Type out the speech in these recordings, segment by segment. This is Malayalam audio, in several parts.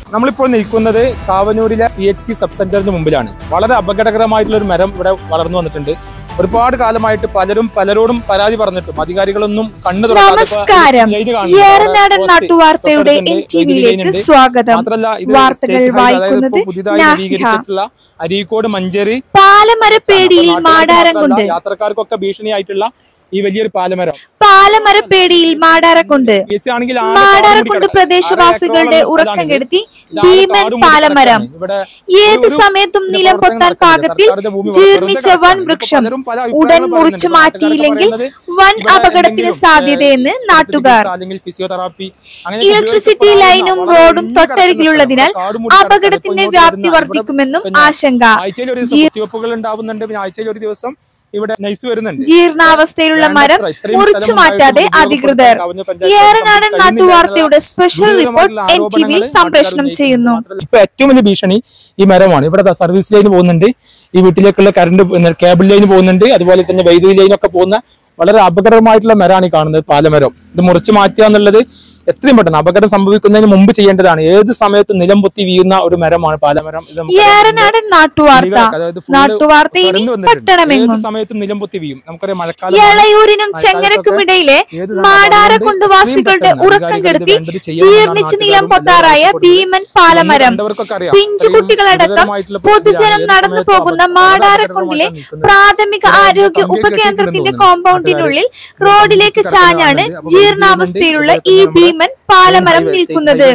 നമ്മളിപ്പോൾ നിൽക്കുന്നത് കാവനൂരിലെ പി എച്ച് സി സബ് സെന്ററിന് മുമ്പിലാണ് വളരെ അപകടകരമായിട്ടുള്ള ഒരു മരം ഇവിടെ വളർന്നു വന്നിട്ടുണ്ട് ഒരുപാട് കാലമായിട്ട് പലരും പലരോടും പരാതി പറഞ്ഞിട്ടും അധികാരികളൊന്നും കണ്ണു തുറക്കാതെ ഇപ്പോ നമസ്കാരം ലൈറ്റ് കാണുന്നു. ഏറനാടൻ അവിടെ നാട്ടുവാർത്തയുടെ തൊട്ടടുത്ത് എൻ വൈദ്യുതി ടിവിയിലേക്ക് ലൈനുണ്ട്. സ്വാഗതം മാത്രല്ല ഇത് വാർത്തകൾ സ്റ്റേറ്റ് ഹൈവേ, അതായത് വായിക്കുന്നത് ഇപ്പോൾ പുതിയതായി നാസിഹ. നവീകരിച്ചിട്ടുള്ള അരീക്കോട് മഞ്ചേരി പാലമരപ്പേടിയിൽ അപ്പോൾ മാടാരം നാട്ടുകാർക്ക് കൊണ്ട് മാത്രമല്ല, യാത്രക്കാർക്കൊക്കെ ഭീഷണിയായിട്ടുള്ള ഈ വലിയൊരു പാലമരം പാലമരപ്പേടിയിൽ മാടാരക്കൊണ്ട് പി എസ് സി ആണെങ്കിൽ ആകെ മാടാരക്കുണ്ട് കാടുമൂടി പ്രദേശവാസികളുടെ കിടക്കുക. ഉറക്കം സ്ഥലമാണിത്. കെടുത്തി ഇതാകെ ഭീമൻ കാടുമൂടി പാലമരം കിടക്കുകയാണ്. ഇവിടെ ഏത് ഒരു- സമയത്തും ഇതിന്റെ നിലം പൊത്താൻ പ്രവർത്തനം പാകത്തിൽ സർക്കാരിന്റെ ഭൂമി ജീർണിച്ച വെറുതെ വൻ കിടക്കുകയാണ്. വൃക്ഷം പലരും പല ഉടൻ അഭിപ്രായങ്ങൾ മുറിച്ചു പറയുന്നുണ്ട്. മാറ്റിയില്ലെങ്കിൽ നാട്ടുകാരൊക്കെ വൻ ഇവിടെ അപകടത്തിന് എന്തെങ്കിലും, സാധ്യതയെന്ന് ഏഹ്, നാട്ടുകാർ അല്ലെങ്കിൽ ഫിസിയോതെറാപ്പി അങ്ങനെ ഇലക്ട്രിസിറ്റി ഉപയോഗിക്കപ്പെടുന്ന ലൈനും വളരെ റോഡും ഇടുങ്ങി തൊട്ടരികിലുള്ളതിനാൽ കിടക്കുന്ന കാട് മൂടി കിടക്കുന്ന അപകടത്തിന്റെ ഇപ്പോൾ വ്യാപ്തി ഇങ്ങോട്ട് വർദ്ധിക്കുമെന്നും പിന്നെ ആശങ്ക ആഴ്ചയിൽ ഒരു ദിവസം കുത്തിവെപ്പുകൾ ഉണ്ടാവുന്നുണ്ട് പിന്നെ ആഴ്ചയിൽ ഒരു ദിവസം ഇവിടെ നൈസ് വരുന്നുണ്ട് ജീർണാവസ്ഥയിലുള്ള മരം വേണ്ടത്ര ഇത്രയും മുറിച്ചു സ്ഥലം മാറ്റാതെ ഉണ്ടായിട്ടും അധികൃതർ കവഞ്ഞ പഞ്ചായത്ത് ഏറനാടൻ കഴിയുന്നില്ല നാട്ടുവാർത്തയുടെ സ്പെഷ്യൽ റിപ്പോർട്ട് ഗുരുതരമായിട്ടുള്ള എൻ ടി വിയിൽ ആരോപണങ്ങൾ സംപ്രേഷണം നാട്ടുകാർ ചെയ്യുന്നു ഉന്നയിക്കുന്നു. ഇപ്പൊ ഏറ്റവും വലിയ ഭീഷണി ഈ മരമാണ് ഇവിടെ ദാ സർവീസ് ലൈൻ പോകുന്നുണ്ട് ഈ വീട്ടിലേക്കുള്ള കറണ്ട് കേബിൾ ലൈൻ പോകുന്നുണ്ട് അതുപോലെ തന്നെ വൈദ്യുതി ലൈനൊക്കെ പോകുന്ന വളരെ അപകടമായിട്ടുള്ള മരമാണ് ഈ കാണുന്നത് പാലമരം ഇത് മുറിച്ചു മാറ്റുക എന്നുള്ളത് എത്രയും പെട്ടെന്ന് അപകടം സംഭവിക്കുന്നതിന് മുമ്പ് ചെയ്യേണ്ടതാണ് ഏത് സമയത്തും നിലം പൊത്തി വീഴുന്ന ഒരു മരമാണ് പാലമരം ഇത് നമുക്ക് ഏറനാടൻ നാട്ടുവാർത്ത കിളികളൊക്കെ, അതായത് full നാട്ടുവാർത്ത ഇനി പരന്നു വന്നിട്ടുണ്ട്. പട്ടണമെങ്ങും ഏത് സമയത്തും നിലം പൊത്തി വീഴും നമുക്കറിയാം മഴക്കാലം എളയൂരിനും ചെങ്ങനക്കുമിടയിലെ മാടാരക്കുണ്ട് വാസികളുടെ ഉറക്കം കെടുത്തി ജീർണിച്ച് നിലം പൊത്താറായ ഭീമൻ പാലമരം പിഞ്ചുകുട്ടികളടക്കം പൊതുജനം നടന്നു പോകുന്ന മാടാരക്കുണ്ടിലെ പ്രാഥമിക ആരോഗ്യ ഉപകേന്ദ്രത്തിന്റെ കോമ്പൗണ്ടിനുള്ളിൽ റോഡിലേക്ക് ചാഞ്ഞാണ് ജീർണാവസ്ഥയിലുള്ള ഈ ഭീമൻ പാലമരം നിൽക്കുന്നത്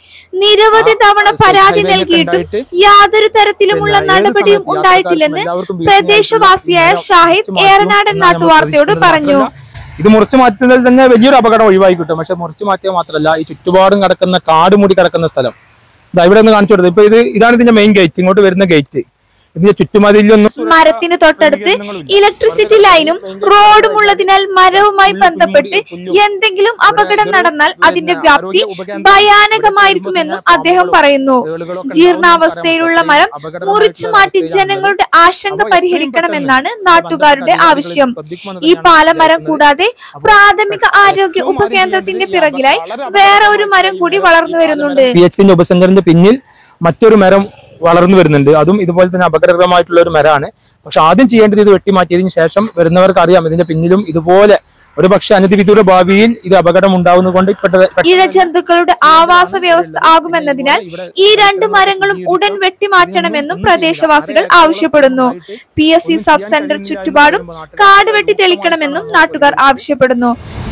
നിരവധി തവണ പരാതി നൽകിയിട്ടും യാതൊരു തരത്തിലുമുള്ള നടപടിയും ഉണ്ടായിട്ടില്ലെന്ന് പ്രദേശവാസിയായ ഷാഹിദ് ഏറനാടൻ നാട്ടുവാർത്തയോട് പറഞ്ഞു ഇത് മുറിച്ചു മാറ്റുന്നതിൽ തന്നെ വലിയൊരു അപകടം ഒഴിവായി കിട്ടും പക്ഷെ മുറിച്ചു മാറ്റുക മാത്രമല്ല ഈ ചുറ്റുപാടും കിടക്കുന്ന കാട് മൂടി കിടക്കുന്ന സ്ഥലം ഇതാ ഇവിടെ ഒന്ന് കാണിച്ചു കൊടുത്തത് ഇപ്പൊ ഇത് ഇതാണ് ഇതിന്റെ മെയിൻ ഗേറ്റ് ഇങ്ങോട്ട് വരുന്ന ഗേറ്റ് ഇതിന്റെ ചുറ്റുമതിലൊന്നും മരത്തിന് തൊട്ടടുത്ത് ഇലക്ട്രിസിറ്റി ലൈനും റോഡും ഉള്ളതിനാൽ മരവുമായി ബന്ധപ്പെട്ട് എന്തെങ്കിലും അപകടം നടന്നാൽ അതിന്റെ വ്യാപ്തി ഭയാനകമായിരിക്കുമെന്നും അദ്ദേഹം പറയുന്നു ജീർണാവസ്ഥയിലുള്ള മരം മുറിച്ചു മാറ്റി ജനങ്ങളുടെ ആശങ്ക പരിഹരിക്കണമെന്നാണ് നാട്ടുകാരുടെ ആവശ്യം ഈ പാലമരം കൂടാതെ പ്രാഥമിക ആരോഗ്യ ഉപകേന്ദ്രത്തിന്റെ പിറകിലായി വേറെ ഒരു മരം കൂടി വളർന്നു വരുന്നുണ്ട് പി എച്ച് സിന്റെ ഉപസെന്ററിന്റെ പിന്നിൽ മറ്റൊരു മരം വളർന്നു വരുന്നുണ്ട് അതും ഇതുപോലെ തന്നെ അപകടകരമായിട്ടുള്ള ഒരു മരമാണ് പക്ഷെ ആദ്യം ചെയ്യേണ്ടത് ഇത് വെട്ടിമാറ്റിയതിനു ശേഷം വരുന്നവർക്ക് അറിയാം ഇതിന്റെ പിന്നിലും ഇതുപോലെ ഒരു പക്ഷെ അനധിവിദൂര ഭാവിയിൽ ഇത് അപകടം ഉണ്ടാവുന്നതുകൊണ്ട് ഇപ്പോഴത്തെ ഇഴജന്തുക്കളുടെ ആവാസ വ്യവസ്ഥ ആകുമെന്നതിനാൽ ഈ രണ്ട് മരങ്ങളും ഉടൻ വെട്ടിമാറ്റണമെന്നും പ്രദേശവാസികൾ ആവശ്യപ്പെടുന്നു P S C sub centre ചുറ്റുപാടും കാട് വെട്ടി തെളിക്കണമെന്നും നാട്ടുകാർ ആവശ്യപ്പെടുന്നു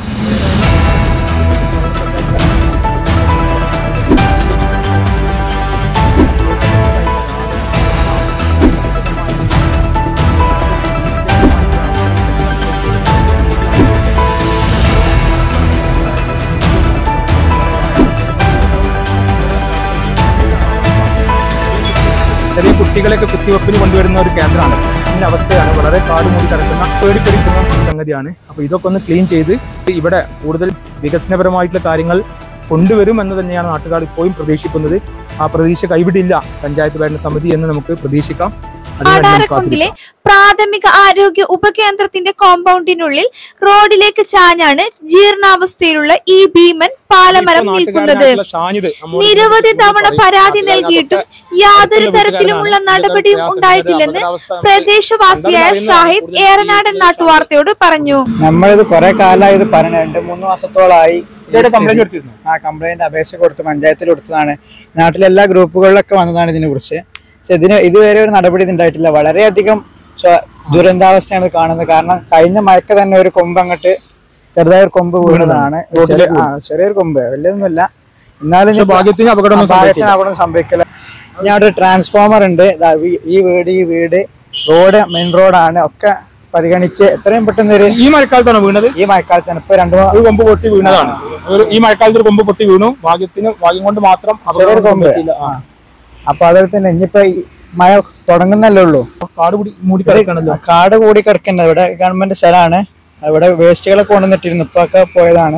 ചെറിയ കുട്ടികളെയൊക്കെ കുത്തിവെപ്പിന് കൊണ്ടുവരുന്ന ഒരു കേന്ദ്രമാണ് ഇതിന്റെ അവസ്ഥയാണ് വളരെ കാട് മൂടി കിടക്കുന്ന പേടിപ്പിടിക്കുന്ന ഒരു സംഗതിയാണ് അപ്പൊ ഇതൊക്കെ ഒന്ന് ക്ലീൻ ചെയ്ത് ഇവിടെ കൂടുതൽ വികസനപരമായിട്ടുള്ള കാര്യങ്ങൾ കൊണ്ടുവരും എന്ന് തന്നെയാണ് നാട്ടുകാർ ഇപ്പോഴും പ്രതീക്ഷിക്കുന്നത് ആ പ്രതീക്ഷ കൈവിടില്ല പഞ്ചായത്ത് ഭരണ സമിതി എന്ന് നമുക്ക് പ്രതീക്ഷിക്കാം അതിനുവേണ്ടി നമുക്ക് ആടാരക്കുണ്ടിലെ പ്രാഥമിക ആരോഗ്യ ഉപകേന്ദ്രത്തിന്റെ കോമ്പൗണ്ടിനുള്ളിൽ റോഡിലേക്ക് ചാഞ്ഞാണ് ജീർണാവസ്ഥയിലുള്ള ഈ ഭീമൻ പാലമരം ഇപ്പോൾ നിൽക്കുന്നത് നാട്ടുകാരനായിട്ടുള്ള ഷാനിദ് നമ്മോട് നിരവധി ഇതിനെക്കുറിച്ച് തവണ പറയും. പരാതി നാട്ടുകാർ നൽകിയിട്ടും അതൊക്കെ യാതൊരു മറ്റുള്ള തരത്തിലുമുള്ള വീട്ടുകാരാണ്. നടപടിയും ഇതിന്റെ ഉണ്ടായിട്ടില്ലെന്ന് അപകടാവസ്ഥ നമുക്ക് പ്രദേശവാസിയായ കണ്ടറിയുന്ന ഷാഹിദ് കൂടുതൽ ഏറനാടൻ നാട്ടുവാർത്തയോട് പറഞ്ഞു നമ്മളിത് കുറെ കാലമായി ഇത് പറഞ്ഞു രണ്ട് മൂന്ന് മാസത്തോളമായി ഇവരുടെ കംപ്ലൈന്റ് എടുത്തിരുന്നു ആ കംപ്ലൈന്റ് അപേക്ഷ കൊടുത്ത് പഞ്ചായത്തിൽ കൊടുത്തതാണ് നാട്ടിലെ എല്ലാ ഗ്രൂപ്പുകളിലൊക്കെ വന്നതാണ് ഇതിനെ കുറിച്ച് പക്ഷെ ഇതിന് ഇതുവരെ ഒരു നടപടി ഉണ്ടായിട്ടില്ല വളരെയധികം സ്വ- ദുരന്താവസ്ഥയാണ് കാണുന്നത് കാരണം കഴിഞ്ഞ മഴക്ക് തന്നെ ഒരു കൊമ്പ് അങ്ങോട്ട് ചെറുതായ ഒരു കൊമ്പ് വീണതാണ് ചെറിയ- ആ, ചെറിയൊരു കൊമ്പ് വലിയൊന്നുമില്ല എന്നാലും പക്ഷെ ഇനി ഭാഗ്യത്തിന് അപകടമൊന്നും ഭാഗ്യത്തിന് സംഭവിച്ചില്ല. അവിടെ സംഭവിക്കില്ല ഞാൻ അവിടെ ട്രാൻസ്ഫോമർ ഉണ്ട് ദാ ഈ- ഈ വീട് ഈ വീട് റോഡ് മെയിൻ റോഡാണ് ഒക്കെ പരിഗണിച്ച് എത്രയും പെട്ടെന്ന് ഒരു ഈ മഴക്കാലത്താണ് വീണത് ഈ മഴക്കാലത്താണ് ഇപ്പൊ രണ്ടു ഒരു കൊമ്പ് പൊട്ടി വീണതാണ് ഒരു ഈ മഴക്കാലത്ത് ഒരു കൊമ്പ് പൊട്ടി വീണു ഭാഗ്യത്തിന് ഭാഗ്യം കൊണ്ട് മാത്രം അപകടം ചെറിയൊരു കൊമ്പ് പറ്റിയില്ല. ആ. അപ്പൊ അതുപോലെ തന്നെ ഇനിയിപ്പോ ഈ മഴ തുടങ്ങുന്നല്ലേ ഉള്ളൂ കാട് കൂടി മൂടി കിടക്കണല്ലോ കാട് കൂടി കിടക്കുന്നത് ഇവിടെ ഗവൺമെന്റ് സ്ഥലമാണ് ഇവിടെ വേസ്റ്റുകളൊക്കെ കൊണ്ടുവന്നിട്ടിരുന്നു ഇപ്പൊ ഒക്കെ പോയതാണ്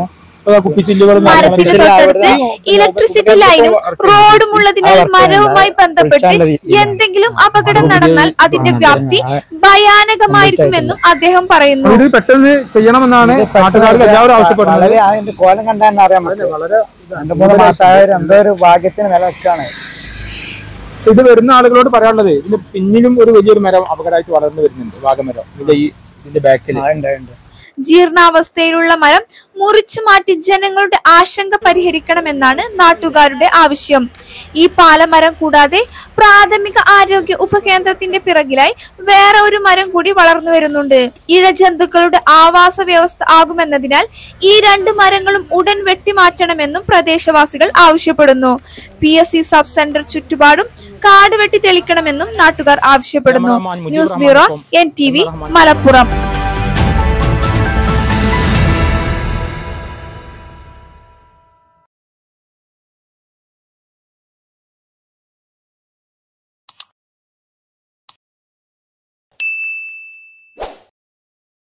ഇപ്പൊ കുപ്പിച്ചില്ലുകളും മരത്തിന് കാര്യങ്ങളും തൊട്ടടുത്ത് ഇലക്ട്രിസിറ്റി ലൈനും റോഡും ഉള്ളതിനാൽ മരവുമായി ബന്ധപ്പെട്ട് എന്തെങ്കിലും അപകടം നടന്നാൽ അതിന്റെ വ്യാപ്തി ഭയാനകമായിരിക്കുമെന്നും അദ്ദേഹം പറയുന്നു ഇത് പെട്ടെന്ന് ചെയ്യണമെന്നാണ് നാട്ടുകാർക്ക് എല്ലാവരും ആവശ്യപ്പെടുന്നത് വളരെ അതിന്റെ കോലം കണ്ടാൽ തന്നെ അറിയാൻ പറ്റും വളരെ രണ്ടു മൂന്ന് മാസമായ എന്തോ ഒരു ഭാഗ്യത്തിന് നില വെക്കാണ് പക്ഷെ ഇത് വരുന്ന ആളുകളോട് പറയാനുള്ളത് ഇതിന്റെ പിന്നിലും ഒരു വലിയൊരു മരം അപകടമായിട്ട് വളർന്നു വരുന്നുണ്ട് വാഗമരം ഇതിന്റെ ഈ ഇതിന്റെ ബാക്കിൽ ഉണ്ട് ഉണ്ട് ജീർണാവസ്ഥയിലുള്ള മരം മുറിച്ചു മാറ്റി ജനങ്ങളുടെ ആശങ്ക പരിഹരിക്കണമെന്നാണ് നാട്ടുകാരുടെ ആവശ്യം ഈ പാലമരം കൂടാതെ പ്രാഥമിക ആരോഗ്യ ഉപകേന്ദ്രത്തിന്റെ പിറകിലായി വേറെ ഒരു മരം കൂടി വളർന്നു വരുന്നുണ്ട് ഇഴജന്തുക്കളുടെ ആവാസ വ്യവസ്ഥ ആകുമെന്നതിനാൽ ഈ രണ്ട് മരങ്ങളും ഉടൻ വെട്ടിമാറ്റണമെന്നും പ്രദേശവാസികൾ ആവശ്യപ്പെടുന്നു P S C sub centre ചുറ്റുപാടും കാട് വെട്ടി തെളിക്കണമെന്നും നാട്ടുകാർ ആവശ്യപ്പെടുന്നു news bureau N T V Malappuram